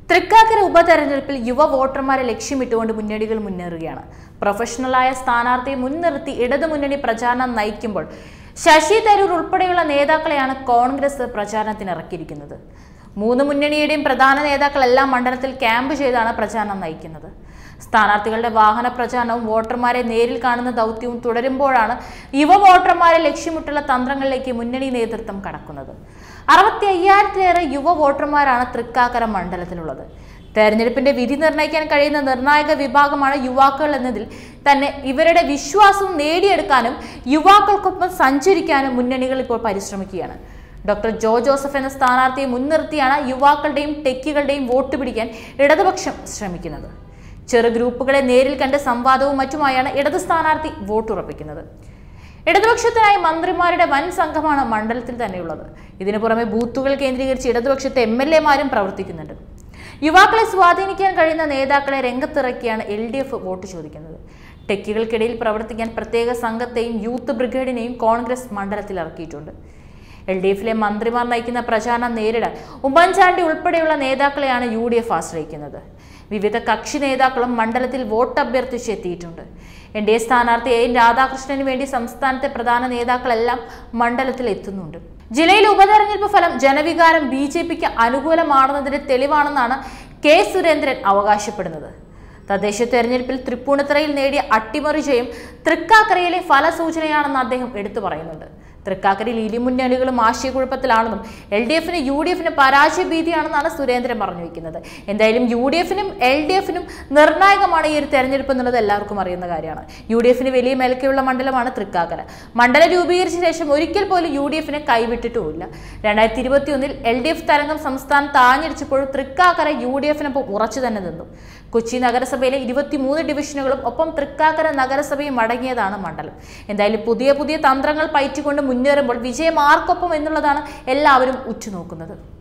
തൃക്കാക്കര ഉപതെരഞ്ഞെടുപ്പിൽ യുവ വോട്ടർമാരെ ലക്ഷ്യമിട്ടുകൊണ്ട് മുന്നണികൾ മുന്നേറുകയാണ് പ്രൊഫഷണലായ സ്ഥാനാർത്ഥിയെ മുൻനിർത്തി ഇടതുമുന്നണി പ്രചാരണം നയിക്കുമ്പോൾ ശശി തരൂർ ഉൾപ്പെടെയുള്ള നേതാക്കളെയാണ് കോൺഗ്രസ് പ്രചാരണത്തിന് ഇറക്കിയിരിക്കുന്നത് മൂന്ന് മുന്നണിയുടെയും പ്രധാന നേതാക്കളെല്ലാം മണ്ഡലത്തിൽ ക്യാമ്പ് ചെയ്താണ് പ്രചാരണം നയിക്കുന്നത് സ്ഥാനാർത്ഥികളുടെ വാഹന പ്രചാരണവും വോട്ടർമാരെ നേരിൽ കാണുന്ന ദൗത്യവും തുടരുമ്പോഴാണ് യുവ വോട്ടർമാരെ ലക്ഷ്യമിട്ടുള്ള തന്ത്രങ്ങളിലേക്ക് മുന്നണി നേതൃത്വം കടക്കുന്നത് അറുപത്തി അയ്യായിരത്തിലേറെ യുവ വോട്ടർമാരാണ് തൃക്കാക്കര മണ്ഡലത്തിലുള്ളത് തെരഞ്ഞെടുപ്പിന്റെ വിധി നിർണ്ണയിക്കാൻ കഴിയുന്ന നിർണായക വിഭാഗമാണ് യുവാക്കൾ എന്നതിൽ തന്നെ ഇവരുടെ വിശ്വാസം നേടിയെടുക്കാനും യുവാക്കൾക്കൊപ്പം സഞ്ചരിക്കാനും മുന്നണികൾ ഇപ്പോൾ പരിശ്രമിക്കുകയാണ് ഡോക്ടർ ജോ ജോസഫ് എന്ന സ്ഥാനാർത്ഥിയെ മുൻനിർത്തിയാണ് യുവാക്കളുടെയും ടെക്കികളുടെയും വോട്ട് പിടിക്കാൻ ഇടതുപക്ഷം ശ്രമിക്കുന്നത് ചെറു ഗ്രൂപ്പുകളെ നേരിൽ കണ്ട് സംവാദവും മറ്റുമായാണ് ഇടത് സ്ഥാനാർത്ഥി വോട്ടുറപ്പിക്കുന്നത് ഇടതുപക്ഷത്തിനായി മന്ത്രിമാരുടെ വൻ സംഘമാണ് മണ്ഡലത്തിൽ തന്നെയുള്ളത് ഇതിനു പുറമെ ബൂത്തുകൾ കേന്ദ്രീകരിച്ച് ഇടതുപക്ഷത്തെ എം എൽ എമാരും പ്രവർത്തിക്കുന്നുണ്ട് യുവാക്കളെ സ്വാധീനിക്കാൻ കഴിയുന്ന നേതാക്കളെ രംഗത്തിറക്കിയാണ് എൽ ഡി എഫ് വോട്ട് ചോദിക്കുന്നത് ടെക്കികൾക്കിടയിൽ പ്രവർത്തിക്കാൻ പ്രത്യേക സംഘത്തെയും യൂത്ത് ബ്രിഗേഡിനെയും കോൺഗ്രസ് മണ്ഡലത്തിൽ ഇറക്കിയിട്ടുണ്ട് എൽ ഡി എഫിലെ മന്ത്രിമാർ നയിക്കുന്ന പ്രചാരണം നേരിടാൻ ഉമ്മൻചാണ്ടി ഉൾപ്പെടെയുള്ള നേതാക്കളെയാണ് യു ഡി എഫ് ആശ്രയിക്കുന്നത് വിവിധ കക്ഷി നേതാക്കളും മണ്ഡലത്തിൽ വോട്ട് അഭ്യർത്ഥിച്ച് എത്തിയിട്ടുണ്ട് എൻ ഡി എ സ്ഥാനാർത്ഥി എൻ രാധാകൃഷ്ണന് വേണ്ടി സംസ്ഥാനത്തെ പ്രധാന നേതാക്കളെല്ലാം മണ്ഡലത്തിൽ എത്തുന്നുണ്ട് ജില്ലയിൽ ഉപതെരഞ്ഞെടുപ്പ് ഫലം ജനവികാരം ബി ജെ പിക്ക് അനുകൂലമാണെന്നതിന്റെ തെളിവാണെന്നാണ് കെ സുരേന്ദ്രൻ അവകാശപ്പെടുന്നത് തദ്ദേശ തെരഞ്ഞെടുപ്പിൽ തൃപ്പൂണിത്തറയിൽ നേടിയ അട്ടിമറി ജയം തൃക്കാക്കരയിലെ ഫലസൂചനയാണെന്ന് അദ്ദേഹം എടുത്തു പറയുന്നുണ്ട് തൃക്കാക്കരയിൽ ഇരു മുന്നണികളും ആശയക്കുഴപ്പത്തിലാണെന്നും എൽ ഡി എഫിന് യു ഡി എഫിന് പരാജയ ഭീതിയാണെന്നാണ് സുരേന്ദ്രൻ പറഞ്ഞു വയ്ക്കുന്നത് എന്തായാലും യു ഡി എഫിനും എൽ ഡി എഫിനും നിർണായകമാണ് ഈ ഒരു തെരഞ്ഞെടുപ്പ് എന്നുള്ളത് എല്ലാവർക്കും അറിയുന്ന കാര്യമാണ് യു ഡി എഫിന് വലിയ മേൽക്കയുള്ള മണ്ഡലമാണ് തൃക്കാക്കര മണ്ഡലം രൂപീകരിച്ച ശേഷം ഒരിക്കൽ പോലും യു ഡി എഫിനെ കൈവിട്ടിട്ടുമില്ല രണ്ടായിരത്തി ഇരുപത്തി ഒന്നിൽ എൽ ഡി എഫ് തരംഗം സംസ്ഥാനത്ത് ആഞ്ഞടിച്ചപ്പോഴും തൃക്കാക്കര യു ഡി എഫിനൊപ്പം ഉറച്ചു തന്നെ നിന്നു കൊച്ചി നഗരസഭയിലെ ഇരുപത്തിമൂന്ന് ഡിവിഷനുകളും ഒപ്പം തൃക്കാക്കര നഗരസഭയും അടങ്ങിയതാണ് മണ്ഡലം എന്തായാലും പുതിയ പുതിയ തന്ത്രങ്ങൾ പയറ്റിക്കൊണ്ട് മുന്നേറുമ്പോൾ വിജയം ആർക്കൊപ്പം എന്നുള്ളതാണ് എല്ലാവരും ഉറ്റുനോക്കുന്നത്